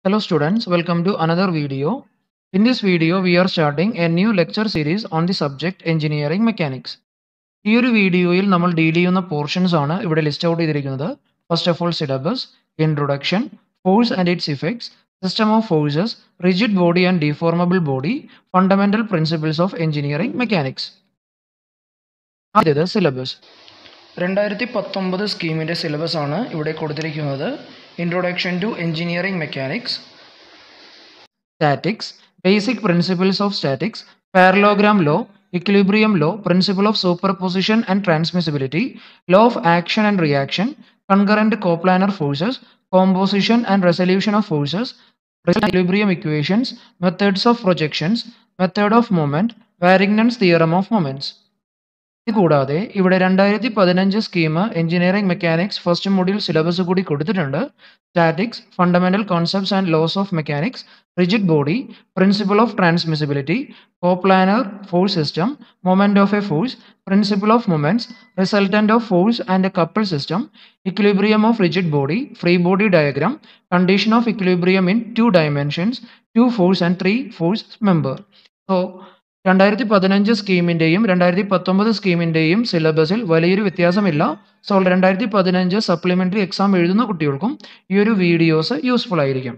Hello students, welcome to another video. In this video, we are starting a new lecture series on the subject Engineering Mechanics. ഈ ഒരു വീഡിയോയിൽ നമ്മൾ deal ചെയ്യുന്ന portions ആണ് ഇവിടെ list out ചെയ്തിരിക്കുന്നത് first of all syllabus introduction force and its effects system of forces rigid body and deformable body fundamental principles of engineering mechanics ആദ്യത് syllabus രണ്ടായിരത്തി പത്തൊമ്പത് സ്കീമിൻ്റെ സിലബസ് ആണ് ഇവിടെ കൊടുത്തിരിക്കുന്നത് introduction to engineering mechanics statics basic principles of statics parallelogram law equilibrium law, principle of superposition and transmissibility, law of action and reaction, concurrent coplanar forces, composition and resolution of forces, equilibrium equations, methods of projections, method of moment, Varignon's theorem of moments. ഇത് കൂടാതെ ഇവിടെ രണ്ടായിരത്തി പതിനഞ്ച് scheme engineering mechanics first module syllabus കൂടി കൊടുത്തിട്ടുണ്ട് statics fundamental concepts and laws of mechanics rigid body principle of transmissibility coplanar force system moment of a force principle of moments resultant of force and a couple system equilibrium of rigid body free body diagram condition of equilibrium in two dimensions two force and three force member so രണ്ടായിരത്തി പതിനഞ്ച് സ്കീമിൻ്റെയും രണ്ടായിരത്തി പത്തൊമ്പത് സ്കീമിൻ്റെയും സിലബസിൽ വലിയൊരു വ്യത്യാസമില്ല so രണ്ടായിരത്തി പതിനഞ്ച് supplementary exam എഴുതുന്ന കുട്ടികൾക്കും ഈ ഒരു വീഡിയോസ് യൂസ്ഫുൾ ആയിരിക്കും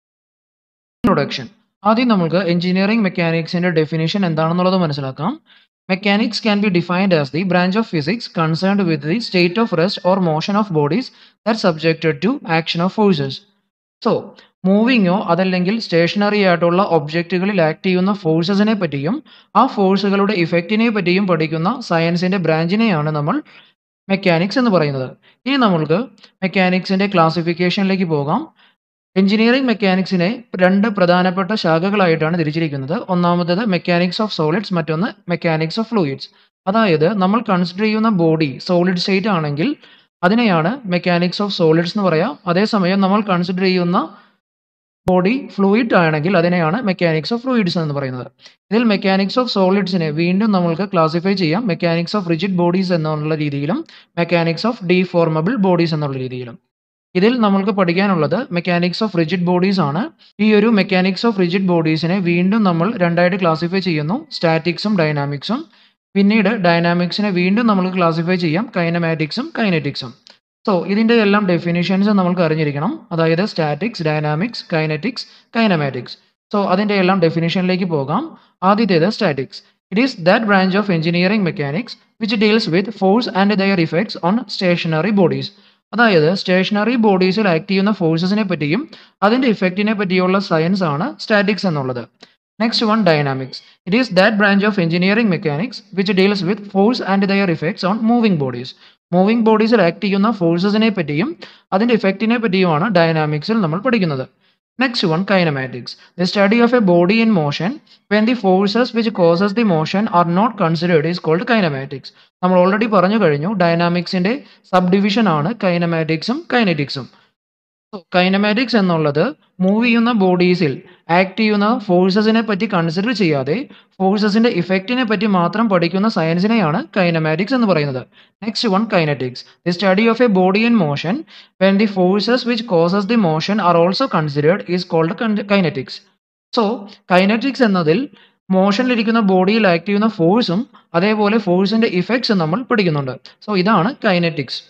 ഇൻട്രൊഡക്ഷൻ ആദ്യം നമുക്ക് എഞ്ചിനീയറിംഗ് മെക്കാനിക്സിന്റെ ഡെഫിനേഷൻ എന്താണെന്നുള്ളത് മനസ്സിലാക്കാം mechanics can be defined as the branch of physics concerned with the state of rest or motion of bodies that subjected to action of forces so മൂവിങ്ങോ അതല്ലെങ്കിൽ stationary ആയിട്ടുള്ള ഒബ്ജക്റ്റുകളിൽ act ചെയ്യുന്ന ഫോഴ്സസിനെ പറ്റിയും ആ ഫോഴ്സുകളുടെ ഇഫക്റ്റിനെ പറ്റിയും പഠിക്കുന്ന സയൻസിന്റെ ബ്രാഞ്ചിനെയാണ് നമ്മൾ മെക്കാനിക്സ് എന്ന് പറയുന്നത് ഇനി നമ്മൾക്ക് മെക്കാനിക്സിന്റെ ക്ലാസിഫിക്കേഷനിലേക്ക് പോകാം എഞ്ചിനീയറിംഗ് മെക്കാനിക്സിനെ രണ്ട് പ്രധാനപ്പെട്ട ശാഖകളായിട്ടാണ് തിരിച്ചിരിക്കുന്നത് ഒന്നാമത്തേത് മെക്കാനിക്സ് ഓഫ് സോളിഡ്സ് മറ്റൊന്ന് മെക്കാനിക്സ് ഓഫ് ഫ്ലൂയിഡ്സ് അതായത് നമ്മൾ കൺസിഡർ ചെയ്യുന്ന ബോഡി സോളിഡ് സ്റ്റേറ്റ് ആണെങ്കിൽ അതിനെയാണ് മെക്കാനിക്സ് ഓഫ് സോളിഡ്സ് എന്ന് പറയാം അതേസമയം നമ്മൾ കൺസിഡർ ചെയ്യുന്ന ബോഡി ഫ്ലൂയിഡ് ആണെങ്കിൽ അതിനെയാണ് മെക്കാനിക്സ് ഓഫ് ഫ്ലൂയിഡ്സ് എന്ന് പറയുന്നത് ഇതിൽ മെക്കാനിക്സ് ഓഫ് സോളിഡ്സിനെ വീണ്ടും നമ്മൾക്ക് ക്ലാസിഫൈ ചെയ്യാം മെക്കാനിക്സ് ഓഫ് റിജിഡ് ബോഡീസ് എന്നുള്ള രീതിയിലും മെക്കാനിക്സ് ഓഫ് ഡീഫോർമബിൾ ബോഡീസ് എന്നുള്ള രീതിയിലും ഇതിൽ നമ്മൾക്ക് പഠിക്കാനുള്ളത് മെക്കാനിക്സ് ഓഫ് റിജിഡ് ബോഡീസ് ആണ് ഈ ഒരു മെക്കാനിക്സ് ഓഫ് റിജിഡ് ബോഡീസിനെ വീണ്ടും നമ്മൾ രണ്ടായിട്ട് ക്ലാസിഫൈ ചെയ്യുന്നു സ്റ്റാറ്റിക്സും ഡൈനാമിക്സും പിന്നീട് ഡൈനാമിക്സിനെ വീണ്ടും നമുക്ക് ക്ലാസിഫൈ ചെയ്യാം കൈനമാറ്റിക്സും കൈനറ്റിക്സും സോ ഇതിൻ്റെ എല്ലാം ഡെഫിനിഷൻസ് നമുക്ക് അറിഞ്ഞിരിക്കണം അതായത് statics dynamics kinetics kinematics so അതിൻ്റെ എല്ലാം ഡെഫിനിഷനിലേക്ക് പോകാം ആദ്യത്തേത് statics it is that branch of engineering mechanics which deals with force and their effects on stationary bodies അതായത് സ്റ്റേഷനറി ബോഡീസിൽ ആക്ട് ചെയ്യുന്ന ഫോഴ്സസിനെ പറ്റിയും അതിൻ്റെ ഇഫക്റ്റിനെ പറ്റിയുള്ള സയൻസ് ആണ് സ്റ്റാറ്റിക്സ് എന്നുള്ളത് next one dynamics it is that branch of engineering mechanics which deals with force and their effects on moving bodies moving ബോഡീസിൽ ആക്ട് ചെയ്യുന്ന ഫോഴ്സസിനെ പറ്റിയും അതിൻ്റെ ഇഫക്റ്റിനെ പറ്റിയുമാണ് ഡൈനാമിക്സിൽ നമ്മൾ പഠിക്കുന്നത് next one kinematics the study of a body in motion when the forces which causes the motion are not considered is called kinematics നമ്മൾ ഓൾറെഡി പറഞ്ഞു കഴിഞ്ഞു ഡൈനാമിക്സിന്റെ സബ് ഡിവിഷൻ ആണ് കൈനമാറ്റിക്സും കൈനറ്റിക്സും കൈനമാറ്റിക്സ് എന്നുള്ളത് മൂവ് ചെയ്യുന്ന ബോഡീസിൽ ആക്ട് ചെയ്യുന്ന ഫോഴ്സസിനെ പറ്റി കൺസിഡർ ചെയ്യാതെ ഫോഴ്സസിന്റെ ഇഫക്റ്റിനെ പറ്റി മാത്രം പഠിക്കുന്ന സയൻസിനെയാണ് കൈനമാറ്റിക്സ് എന്ന് പറയുന്നത് next one kinetics the study of a body in motion when the forces which causes the motion are also considered is called kinetics so kinetics എന്നതിൽ മോഷനിലിരിക്കുന്ന ബോഡിയിൽ ആക്ട് ചെയ്യുന്ന ഫോഴ്സും അതേപോലെ ഫോഴ്സിന്റെ ഇഫക്ട്സും നമ്മൾ പഠിക്കുന്നുണ്ട് സോ ഇതാണ് kinetics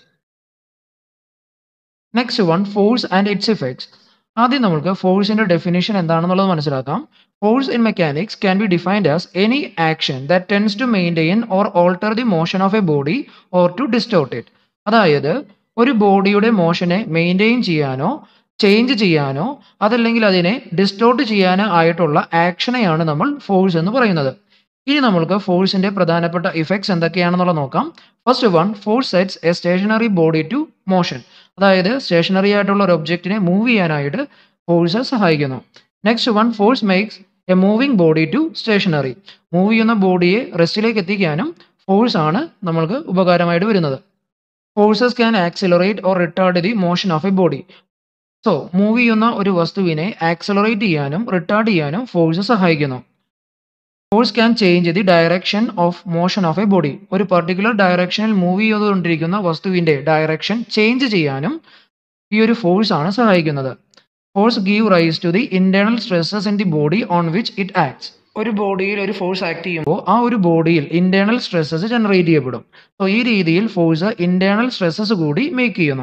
next one force and its effects ആദ്യം നമുക്ക് ഫോഴ്സിന്റെ ഡെഫിനേഷൻ എന്താണെന്നുള്ളത് മനസ്സിലാക്കാം force in mechanics can be defined as any action that tends to maintain or alter the motion of a body or to distort it അതായത് ഒരു ബോഡിയുടെ മോഷനെ maintain ചെയ്യാനോ change ചെയ്യാനോ അതല്ലെങ്കിൽ അതിനെ ഡിസ്റ്റോർട്ട് ചെയ്യാനോ ആയിട്ടുള്ള ആക്ഷനെയാണ് നമ്മൾ ഫോഴ്സ് എന്ന് പറയുന്നത് ഇനി നമ്മൾക്ക് ഫോഴ്സിന്റെ പ്രധാനപ്പെട്ട ഇഫക്ട്സ് എന്തൊക്കെയാണെന്നുള്ളത് നോക്കാം first one force sets a stationary body to motion അതായത് സ്റ്റേഷനറി ആയിട്ടുള്ള ഒരു ഒബ്ജക്റ്റിനെ മൂവ് ചെയ്യാനായിട്ട് ഫോഴ്സ് സഹായിക്കുന്നു next one force makes a moving body to stationary move ചെയ്യുന്ന ബോഡിയെ റെസ്റ്റിലേക്ക് എത്തിക്കാനും ഫോഴ്സ് ആണ് നമ്മൾക്ക് ഉപകാരമായിട്ട് വരുന്നത് forces can accelerate or retard the motion of a body so move ചെയ്യുന്ന ഒരു വസ്തുവിനെ ആക്സലറേറ്റ് ചെയ്യാനും റിട്ടാർഡ് ചെയ്യാനും ഫോഴ്സ് സഹായിക്കുന്നു force can change the direction of motion of a body ഒരു പർട്ടിക്കുലർ ഡയറക്ഷനിൽ മൂവ് ചെയ്തുകൊണ്ടിരിക്കുന്ന വസ്തുവിന്റെ ഡയറക്ഷൻ ചേഞ്ച് ചെയ്യാനും ഈ ഒരു ഫോഴ്സ് ആണ് സഹായിക്കുന്നത് force give rise to the internal stresses in the body on which it acts ഒരു ബോഡിയിൽ ഒരു ഫോഴ്സ് ആക്ട് ചെയ്യുമ്പോൾ ആ ഒരു ബോഡിയിൽ ഇന്റേണൽ സ്ട്രെസ്സസ് ജനറേറ്റ് ചെയ്യപ്പെടും സോ ഈ രീതിയിൽ ഫോഴ്സ് ഇന്റേണൽ സ്ട്രെസ്സസ് കൂടി മേക്ക് ചെയ്യുന്നു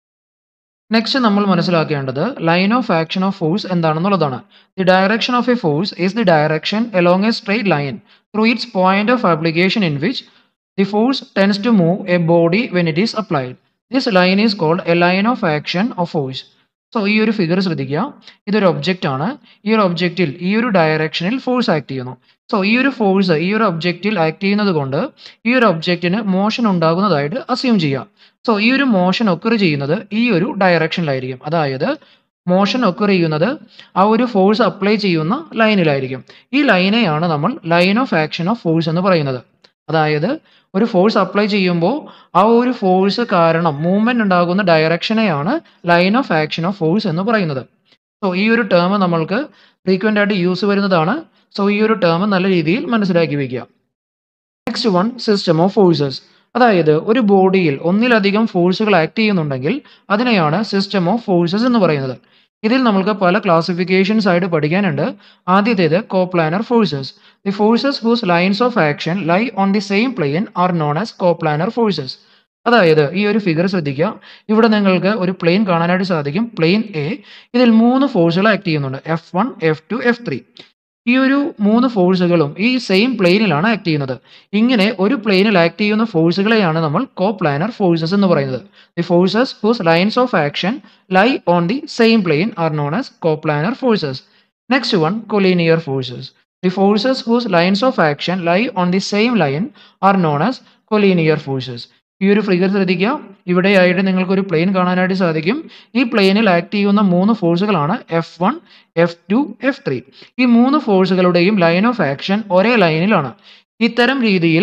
നെക്സ്റ്റ് നമ്മൾ മനസ്സിലാക്കേണ്ടത് line of action of force എന്താണെന്നുള്ളതാണ് the direction of a force is the direction along a straight line through its point of application in which the force tense to move a body when it is applied this line is called a line of action of force so ഈ ഒരു figure ശ്രദ്ധിക്കുക ഇതൊരു object ആണ് ഈ ഒരു ഒബ്ജക്റ്റിൽ ഈ ഒരു ഡയറക്ഷനിൽ ഫോഴ്സ് ആക്ട് ചെയ്യുന്നു സോ ഈ ഒരു ഫോഴ്സ് ഈ ഒരു ഒബ്ജക്റ്റിൽ ആക്ട് ചെയ്യുന്നത് കൊണ്ട് ഈ ഒരു ഒബ്ജക്റ്റിന് മോഷൻ ഉണ്ടാകുന്നതായിട്ട് അസ്യൂം ചെയ്യാം സോ ഈ ഒരു മോഷൻ ഒക്കർ ചെയ്യുന്നത് ഈ ഒരു ഡയറക്ഷനിലായിരിക്കും അതായത് മോഷൻ ഒക്കർ ചെയ്യുന്നത് ആ ഒരു ഫോഴ്സ് അപ്ലൈ ചെയ്യുന്ന ലൈനിലായിരിക്കും ഈ ലൈനെയാണ് നമ്മൾ line of action of force എന്ന് പറയുന്നത് അതായത് ഒരു ഫോഴ്സ് അപ്ലൈ ചെയ്യുമ്പോൾ ആ ഒരു ഫോഴ്സ് കാരണം മൂവ്മെന്റ് ഉണ്ടാകുന്ന ഡയറക്ഷനെയാണ് line of action of force എന്ന് പറയുന്നത് സോ ഈ ഒരു ടേം നമ്മൾക്ക് ഫ്രീക്വൻ്റ് ആയിട്ട് യൂസ് വരുന്നതാണ് സോ ഈ ഒരു ടേം നല്ല രീതിയിൽ മനസ്സിലാക്കി വയ്ക്കുക next one system of forces അതായത് ഒരു ബോഡിയിൽ ഒന്നിലധികം ഫോഴ്സുകൾ ആക്ട് ചെയ്യുന്നുണ്ടെങ്കിൽ അതിനെയാണ് സിസ്റ്റം ഓഫ് ഫോഴ്സസ് എന്ന് പറയുന്നത് ഇതിൽ നമുക്ക് പല ക്ലാസിഫിക്കേഷൻസ് ആയിട്ട് പഠിക്കാനുണ്ട് ആദ്യത്തേത് coplanar forces the forces whose lines of action lie on the same plane are known as coplanar forces അതായത് ഈ ഒരു ഫിഗർ ശ്രദ്ധിക്കുക ഇവിടെ നിങ്ങൾക്ക് ഒരു പ്ലെയിൻ കാണാനായിട്ട് സാധിക്കും പ്ലെയിൻ എ ഇതിൽ മൂന്ന് ഫോഴ്സുകൾ ആക്ട് ചെയ്യുന്നുണ്ട് F one F two F three ഈ ഒരു മൂന്ന് ഫോഴ്സുകളും ഈ സെയിം പ്ലെയിനിലാണ് ആക്ട് ചെയ്യുന്നത് ഇങ്ങനെ ഒരു പ്ലെയിനിൽ ആക്ട് ചെയ്യുന്ന ഫോഴ്സുകളെയാണ് നമ്മൾ കോപ്ലാനർ ഫോഴ്സസ് എന്ന് പറയുന്നത് the forces whose lines of action lie on the same plane are known as coplanar forces next one collinear forces the forces whose lines of action lie on the same line are known as collinear forces ഈ ഒരു figure ശ്രദ്ധിക്കുക ഇവിടെയായിട്ട് നിങ്ങൾക്ക് ഒരു plain കാണാനായിട്ട് സാധിക്കും ഈ പ്ലെയിനിൽ ആക്ട് ചെയ്യുന്ന മൂന്ന് ഫോഴ്സുകളാണ് F one F two F three ഈ മൂന്ന് ഫോഴ്സുകളുടെയും ലൈൻ ഓഫ് ആക്ഷൻ ഒരേ ലൈനിലാണ് ഇത്തരം രീതിയിൽ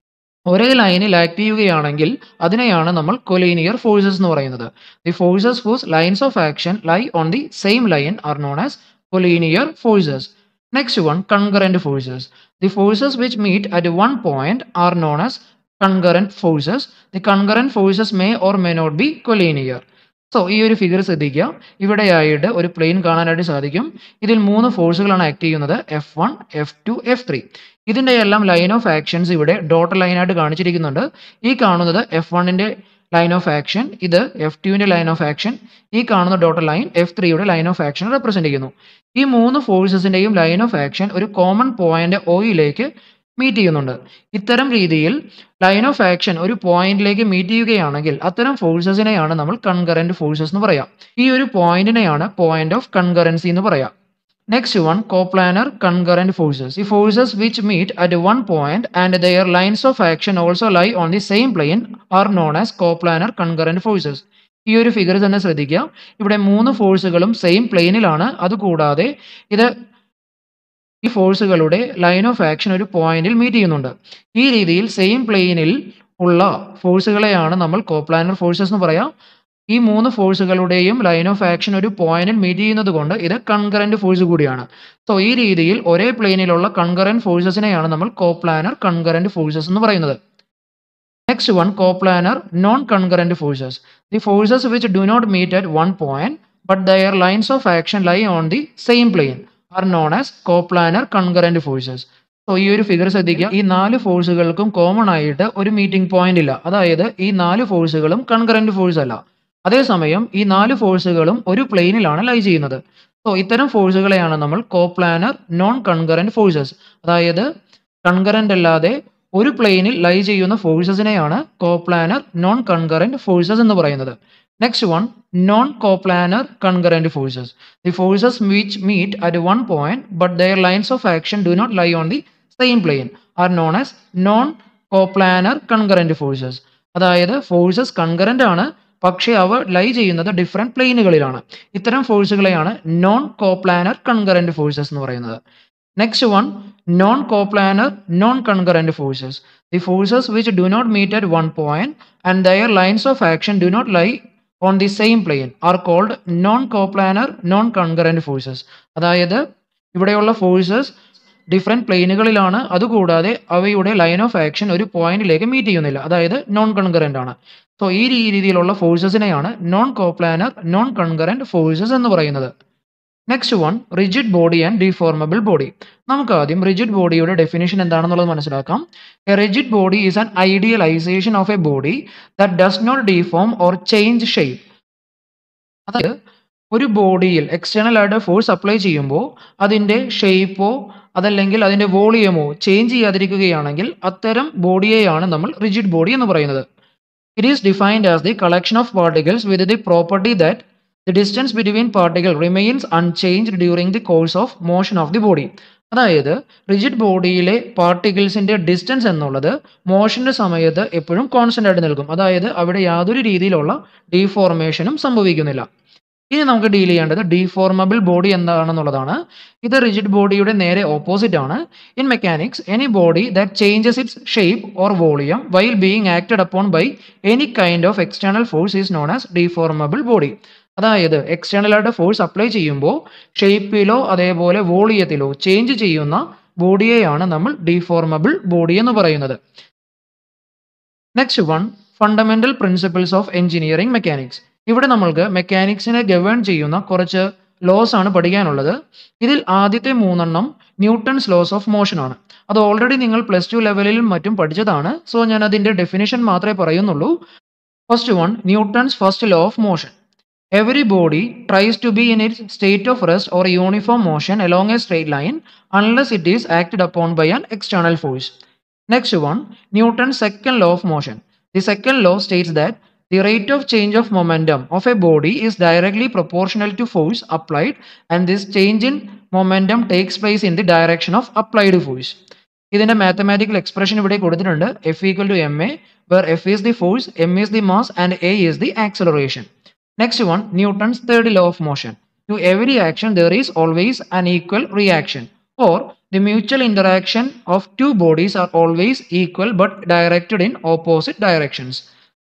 ഒരേ ലൈനിൽ ആക്ട് ചെയ്യുകയാണെങ്കിൽ അതിനെയാണ് നമ്മൾ കൊലീനിയർ ഫോഴ്സസ് എന്ന് പറയുന്നത് the forces whose lines of action lie on the same line are known as collinear forces next one concurrent forces the forces which meet at one point are known as concurrent forces. The concurrent forces may or may not be collinear. So ഈ ഒരു figure ശ്രദ്ധിക്കുക ഇവിടെയായിട്ട് ഒരു plain കാണാനായിട്ട് സാധിക്കും ഇതിൽ മൂന്ന് ഫോഴ്സുകളാണ് ആക്ട് ചെയ്യുന്നത് F one F two F three ഇതിൻ്റെ എല്ലാം ലൈൻ ഓഫ് ആക്ഷൻസ് ഇവിടെ ഡോട്ട് ലൈനായിട്ട് കാണിച്ചിരിക്കുന്നുണ്ട് ഈ കാണുന്നത് എഫ് വണ്ണിൻ്റെ ലൈൻ ഓഫ് ആക്ഷൻ ഇത് എഫ് ടുവിൻ്റെ ലൈൻ ഓഫ് ആക്ഷൻ ഈ കാണുന്ന ഡോട്ട് ലൈൻ എഫ് ത്രീയുടെ ലൈൻ ഓഫ് ആക്ഷൻ റെപ്രസെൻറ്റ് ചെയ്യുന്നു ഈ മൂന്ന് ഫോഴ്സസിൻ്റെയും ലൈൻ ഓഫ് ആക്ഷൻ ഒരു കോമൺ പോയിന്റ് ഒയിലേക്ക് മീറ്റ് ചെയ്യുന്നുണ്ട് ഇത്തരം രീതിയിൽ ലൈൻ ഓഫ് ആക്ഷൻ ഒരു പോയിന്റിലേക്ക് മീറ്റ് ചെയ്യുകയാണെങ്കിൽ അത്തരം ഫോഴ്സസിനെയാണ് നമ്മൾ കൺകറന്റ് ഫോഴ്സസ് എന്ന് പറയാം ഈ ഒരു പോയിന്റിനെയാണ് പോയിന്റ് ഓഫ് കൺകറൻസി എന്ന് പറയാം next one coplanar concurrent forces ഈ forces which meet at one point and their lines of action also lie on the same plane are known as coplanar concurrent forces ഈ ഒരു figure തന്നെ ശ്രദ്ധിക്കുക ഇവിടെ മൂന്ന് ഫോഴ്സുകളും same പ്ലെയിനിലാണ് അതുകൂടാതെ ഇത് ഈ ഫോഴ്സുകളുടെ ലൈൻ ഓഫ് ആക്ഷൻ ഒരു പോയിന്റിൽ മീറ്റ് ചെയ്യുന്നുണ്ട് ഈ രീതിയിൽ സെയിം പ്ലെയിനിൽ ഉള്ള ഫോഴ്സുകളെയാണ് നമ്മൾ കോപ്ലാനർ ഫോഴ്സസ് എന്ന് പറയാം ഈ മൂന്ന് ഫോഴ്സുകളുടെയും ലൈൻ ഓഫ് ആക്ഷൻ ഒരു പോയിന്റിൽ മീറ്റ് ചെയ്യുന്നത് കൊണ്ട് ഇത് കൺകറന്റ് ഫോഴ്സ് കൂടിയാണ് സോ ഈ രീതിയിൽ ഒരേ പ്ലെയിനിലുള്ള കൺകറന്റ് ഫോഴ്സസിനെയാണ് നമ്മൾ കോപ്ലാനർ കൺകറന്റ് ഫോഴ്സസ് എന്ന് പറയുന്നത് next one coplanar non concurrent forces the forces which do not meet at one point but their lines of action lie on the same plane are known as coplanar concurrent forces so ഈ ഒരു figure ശ്രദ്ധിക്കുക ഈ നാല് ഫോഴ്സുകൾക്കും common ആയിട്ട് ഒരു meeting point ഇല്ല അതായത് ഈ നാല് ഫോഴ്സുകളും കൺകറന്റ് ഫോഴ്സ് അല്ല അതേസമയം ഈ നാല് ഫോഴ്സുകളും ഒരു പ്ലെയിനിലാണ് ലൈ ചെയ്യുന്നത് സോ ഇത്തരം ഫോഴ്സുകളെയാണ് നമ്മൾ കോപ്ലാനർ നോൺ കൺകറന്റ് ഫോഴ്സസ് അതായത് കൺകറന്റ് അല്ലാതെ ഒരു പ്ലെയിനിൽ ലൈ ചെയ്യുന്ന ഫോഴ്സസിനെയാണ് കോപ്ലാനർ നോൺ കൺകറന്റ് ഫോഴ്സസ് എന്ന് പറയുന്നത് next one non coplanar concurrent forces the forces which meet at one point but their lines of action do not lie on the same plane are known as non coplanar concurrent forces അതായത് forces concurrent ആണ് പക്ഷേ അവ lie ചെയ്യുന്നത് different പ്ലെയിനുകളിലാണ് ഇത്തരം ഫോഴ്സുകളെയാണ് non coplanar concurrent forces എന്ന് പറയുന്നത് next one non coplanar non concurrent forces the forces which do not meet at one point and their lines of action do not lie on the same plane are called non coplanar non concurrent forces അതായത് ഇവിടെയുള്ള forces different പ്ലെയിനുകളിലാണ് അതുകൂടാതെ അവയുടെ line of action ഒരു പോയിന്റിലേക്ക് meet ചെയ്യുന്നില്ല അതായത് non concurrent ആണ് so ഈ രീതിയിലുള്ള ഫോഴ്സസിനെയാണ് non coplanar non concurrent forces എന്ന് പറയുന്നത് next one rigid body and deformable body നമുക്ക് ആദ്യം റിജിഡ് ബോഡിയുടെ ഡെഫിനേഷൻ എന്താണെന്നുള്ളത് മനസ്സിലാക്കാം a rigid body is an idealization of a body that does not deform or change shape അതായത് ഒരു ബോഡിയിൽ എക്സ്റ്റേണൽ ആയിട്ട് ഫോഴ്സ് അപ്ലൈ ചെയ്യുമ്പോൾ അതിൻ്റെ ഷേപ്പോ അതല്ലെങ്കിൽ അതിൻ്റെ വോളിയമോ ചേഞ്ച് ചെയ്യാതിരിക്കുകയാണെങ്കിൽ അത്തരം ബോഡിയെയാണ് നമ്മൾ റിജിഡ് ബോഡി എന്ന് പറയുന്നത് it is defined as the collection of particles with the property that the distance between particle remains unchanged during the course of motion of the body അതായത് rigid ബോഡിയിലെ പാർട്ടിക്കിൾസിന്റെ ഡിസ്റ്റൻസ് എന്നുള്ളത് മോഷന്റെ സമയത്ത് എപ്പോഴും കോൺസ്റ്റന്റ് ആയിട്ട് നിൽക്കും അതായത് അവിടെ യാതൊരു രീതിയിലുള്ള ഡീഫോർമേഷനും സംഭവിക്കുന്നില്ല ഇനി നമുക്ക് ഡീൽ ചെയ്യേണ്ടത് ഡീഫോർമബിൾ ബോഡി എന്താണെന്നുള്ളതാണ് ഇത് റിജിഡ് ബോഡിയുടെ നേരെ ഓപ്പോസിറ്റ് ആണ് in mechanics any body that changes its shape or volume while being acted upon by any kind of external force is known as deformable body അതായത് എക്സ്റ്റേണൽ ആയിട്ട് force apply ചെയ്യുമ്പോൾ ഷേപ്പിലോ അതേപോലെ വോളിയത്തിലോ change ചെയ്യുന്ന ബോഡിയെയാണ് നമ്മൾ ഡീഫോർമബിൾ ബോഡി എന്ന് പറയുന്നത് next one fundamental principles of engineering mechanics ഇവിടെ നമ്മൾക്ക് മെക്കാനിക്സിനെ ഗവേൺ ചെയ്യുന്ന കുറച്ച് ലോസ് ആണ് പഠിക്കാനുള്ളത് ഇതിൽ ആദ്യത്തെ മൂന്നെണ്ണം ന്യൂട്ടൺസ് ലോസ് ഓഫ് മോഷൻ ആണ് അത് ഓൾറെഡി നിങ്ങൾ പ്ലസ് ടു ലെവലിൽ മറ്റും പഠിച്ചതാണ് സോ ഞാൻ അതിന്റെ ഡെഫിനിഷൻ മാത്രമേ പറയുന്നുള്ളൂ first one Newton's first law of motion Every body tries to be in its state of rest or uniform motion along a straight line unless it is acted upon by an external force. Next one, Newton's second law of motion. The second law states that the rate of change of momentum of a body is directly proportional to force applied and this change in momentum takes place in the direction of applied force. ഇതിന്റെ mathematical expression ഇവിടെ കൊടുത്തിട്ടുണ്ട് F equal to M A where F is the force M is the mass and A is the acceleration Next one, Newton's third law of motion. To every action, there is always an equal reaction, or the mutual interaction of two bodies are always equal but directed in opposite directions.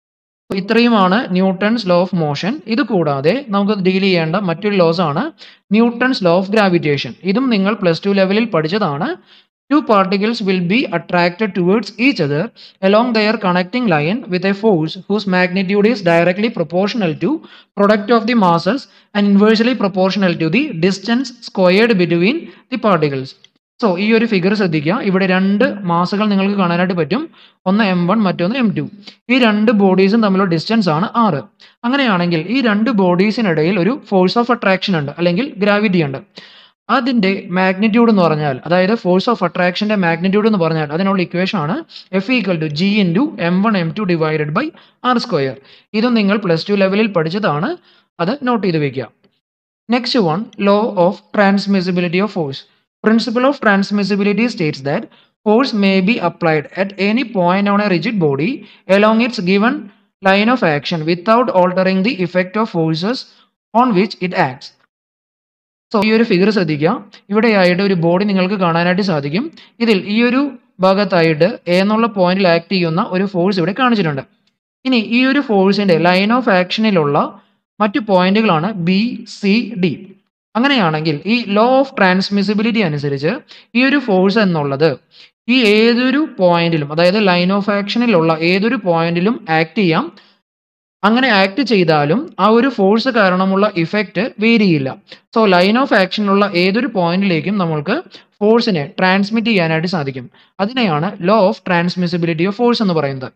ഇത്രയുമാണ് Newton's law of motion ഇത് കൂടാതെ നമുക്ക് deal ചെയ്യേണ്ട മറ്റൊരു loss ആണ് Newton's law of gravitation ഇതും നിങ്ങൾ plus two ലെവലിൽ പഠിച്ചതാണ് two particles will be attracted towards each other along their connecting line with a force whose magnitude is directly proportional to product of the masses and inversely proportional to the distance squared between the particles. So ഈ ഒരു figure ശ്രദ്ധിക്കുക ഇവിടെ രണ്ട് മാസുകൾ നിങ്ങൾക്ക് കാണാനായിട്ട് പറ്റും ഒന്ന് M one മറ്റൊന്ന് എം ടു ഈ രണ്ട് ബോഡീസും തമ്മിലുള്ള ഡിസ്റ്റൻസ് ആണ് ആറ് അങ്ങനെയാണെങ്കിൽ ഈ രണ്ട് ബോഡീസിനിടയിൽ ഒരു ഫോഴ്സ് ഓഫ് അട്രാക്ഷൻ ഉണ്ട് അല്ലെങ്കിൽ ഗ്രാവിറ്റി ഉണ്ട് അതിന്റെ മാഗ്നിറ്റ്യൂഡ് എന്ന് പറഞ്ഞാൽ അതായത് ഫോഴ്സ് ഓഫ് അട്രാക്ഷന്റെ മാഗ്നിറ്റ്യൂഡ് എന്ന് പറഞ്ഞാൽ അതിനുള്ള ഇക്വേഷൻ ആണ് F equal to G into M one M two divided by R square ഇതും നിങ്ങൾ പ്ലസ് ടു ലെവലിൽ പഠിച്ചതാണ് അത് നോട്ട് ചെയ്ത് വെക്കുക next one law of transmissibility of force principle of transmissibility states that force may be applied at any point on a rigid body along its given line of action without altering the effect of forces on which it acts. So ഈ ഒരു figure ശ്രദ്ധിക്കുക ഇവിടെയായിട്ട് ഒരു body നിങ്ങൾക്ക് കാണാനായിട്ട് സാധിക്കും ഇതിൽ ഈ ഒരു ഭാഗത്തായിട്ട് എ എന്നുള്ള പോയിന്റിൽ ആക്ട് ചെയ്യുന്ന ഒരു ഫോഴ്സ് ഇവിടെ കാണിച്ചിട്ടുണ്ട് ഇനി ഈ ഒരു ഫോഴ്സിന്റെ ലൈൻ ഓഫ് ആക്ഷനിലുള്ള മറ്റു പോയിന്റുകളാണ് ബി സി ഡി അങ്ങനെയാണെങ്കിൽ ഈ ലോ ഓഫ് ട്രാൻസ്മിസിബിലിറ്റി അനുസരിച്ച് ഈ ഒരു ഫോഴ്സ് എന്നുള്ളത് ഈ ഏതൊരു പോയിന്റിലും അതായത് ലൈൻ ഓഫ് ആക്ഷനിലുള്ള ഏതൊരു പോയിന്റിലും ആക്ട് ചെയ്യാം അങ്ങനെ ആക്ട് ചെയ്താലും ആ ഒരു ഫോഴ്സ് കാരണമുള്ള ഇഫക്റ്റ് വേരി ചെയ്യില്ല സോ ലൈൻ ഓഫ് ആക്ഷനിലുള്ള ഏതൊരു പോയിന്റിലേക്കും നമ്മൾക്ക് ഫോഴ്സിനെ ട്രാൻസ്മിറ്റ് ചെയ്യാനായിട്ട് സാധിക്കും അതിനെയാണ് law of transmissibility of force എന്ന് പറയുന്നത്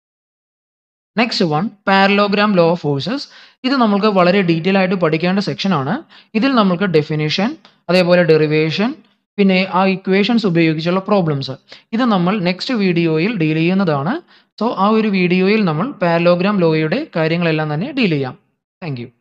next one parallelogram law of forces ഇത് നമുക്ക് വളരെ ഡീറ്റെയിൽ ആയിട്ട് പഠിക്കേണ്ട സെക്ഷൻ ആണ് ഇതിൽ നമുക്ക് ഡെഫിനിഷൻ അതേപോലെ ഡെറിവേഷൻ പിന്നെ ആ ഇക്വേഷൻസ് ഉപയോഗിച്ചുള്ള പ്രോബ്ലംസ് ഇത് നമ്മൾ നെക്സ്റ്റ് വീഡിയോയിൽ ഡീൽ ചെയ്യുന്നതാണ് സോ ആ ഒരു വീഡിയോയിൽ നമ്മൾ പാരലോഗ്രാം ലോയുടെ കാര്യങ്ങളെല്ലാം തന്നെ ഡീൽ ചെയ്യാം താങ്ക്